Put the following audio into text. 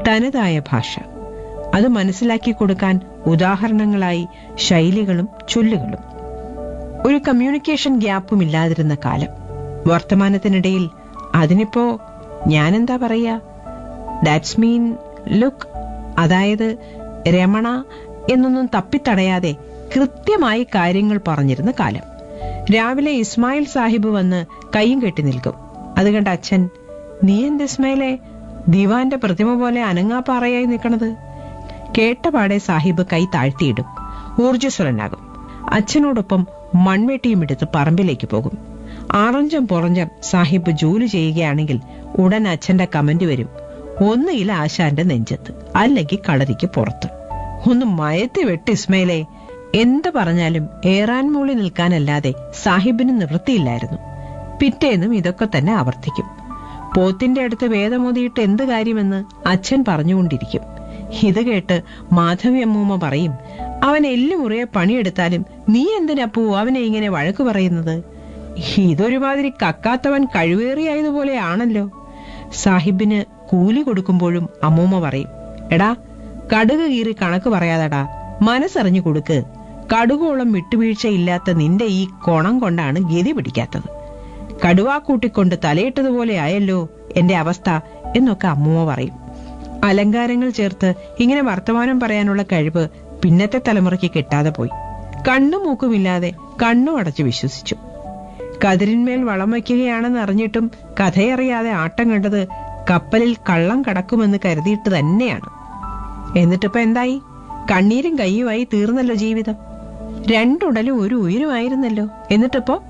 തനതായ ഭാഷ അത് മനസ്സിലാക്കി കൊടുക്കാൻ ഉദാഹരണങ്ങളായി ശൈലികളും ചൊല്ലുകളും ഒരു കമ്മ്യൂണിക്കേഷൻ ഗ്യാപ്പും ഇല്ലാതിരുന്ന കാലം വർത്തമാനത്തിനിടയിൽ അതിനിപ്പോ ഞാനെന്താ പറയാ ദാറ്റ്സ് മീൻ ലുക്ക് അതായത് രമണ എന്നൊന്നും തപ്പിത്തടയാതെ കൃത്യമായി കാര്യങ്ങൾ പറഞ്ഞിരുന്ന കാലം രാവിലെ ഇസ്മായിൽ സാഹിബ് വന്ന് കൈയും കെട്ടി നിൽക്കും അത് കണ്ട അച്ഛൻ നീ എന്ത് ഇസ്മായിലെ ദിവാന്റെ പ്രതിമ പോലെ അനങ്ങാപ്പാറയായി നിൽക്കണത് കേട്ടപാടെ സാഹിബ് കൈ താഴ്ത്തിയിടും ഊർജ്ജസ്വലനാകും അച്ഛനോടൊപ്പം മൺവെട്ടിയും എടുത്ത് പറമ്പിലേക്ക് പോകും ആറഞ്ചം പുറഞ്ചം സാഹിബ് ജോലി ചെയ്യുകയാണെങ്കിൽ ഉടൻ അച്ഛന്റെ കമന്റ് വരും ഒന്നുകിൽ ആശാന്റെ നെഞ്ചത്ത് അല്ലെങ്കിൽ കളരിക്ക് പുറത്ത് ഒന്ന് മയത്തി വെട്ട് ഇസ്മയിലെ എന്ത് പറഞ്ഞാലും ഏറാൻ മൂളി നിൽക്കാനല്ലാതെ സാഹിബിന് നിവൃത്തിയില്ലായിരുന്നു പിറ്റേന്നും ഇതൊക്കെ തന്നെ ആവർത്തിക്കും പോത്തിന്റെ അടുത്ത് വേദമോതിയിട്ട് എന്ത് കാര്യമെന്ന് അച്ഛൻ പറഞ്ഞുകൊണ്ടിരിക്കും ഇത് കേട്ട് മാധവി അമ്മൂമ്മ പറയും അവൻ എല്ലുമുറിയെ പണിയെടുത്താലും നീ എന്തിനപ്പൂ അവനെ ഇങ്ങനെ വഴക്ക് പറയുന്നത് ഇതൊരുമാതിരി കക്കാത്തവൻ കഴിവേറിയായതുപോലെ ആണല്ലോ സാഹിബിന് കൂലി കൊടുക്കുമ്പോഴും അമ്മൂമ്മ പറയും എടാ കടുക് കീറി കണക്ക് പറയാതെടാ മനസ്സറിഞ്ഞു കൊടുക്ക് കടുകോളം വിട്ടുവീഴ്ചയില്ലാത്ത നിന്റെ ഈ കൊണം കൊണ്ടാണ് ഗതി പിടിക്കാത്തത് കടുവാക്കൂട്ടിക്കൊണ്ട് തലയിട്ടതുപോലെ ആയല്ലോ എന്റെ അവസ്ഥ എന്നൊക്കെ അമ്മൂമ്മ പറയും അലങ്കാരങ്ങൾ ചേർത്ത് ഇങ്ങനെ വർത്തമാനം പറയാനുള്ള കഴിവ് പിന്നത്തെ തലമുറയ്ക്ക് കിട്ടാതെ പോയി കണ്ണും മൂക്കുമില്ലാതെ കണ്ണും അടച്ചു വിശ്വസിച്ചു കതിരിന്മേൽ വളം വയ്ക്കുകയാണെന്ന് അറിഞ്ഞിട്ടും കഥയറിയാതെ ആട്ടം കണ്ടത് കപ്പലിൽ കള്ളം കടക്കുമെന്ന് കരുതിയിട്ട് തന്നെയാണ് എന്നിട്ടിപ്പോ എന്തായി കണ്ണീരും കയ്യുമായി തീർന്നല്ലോ ജീവിതം രണ്ടുടലും ഒരു ഉയരുമായിരുന്നല്ലോ എന്നിട്ടിപ്പോ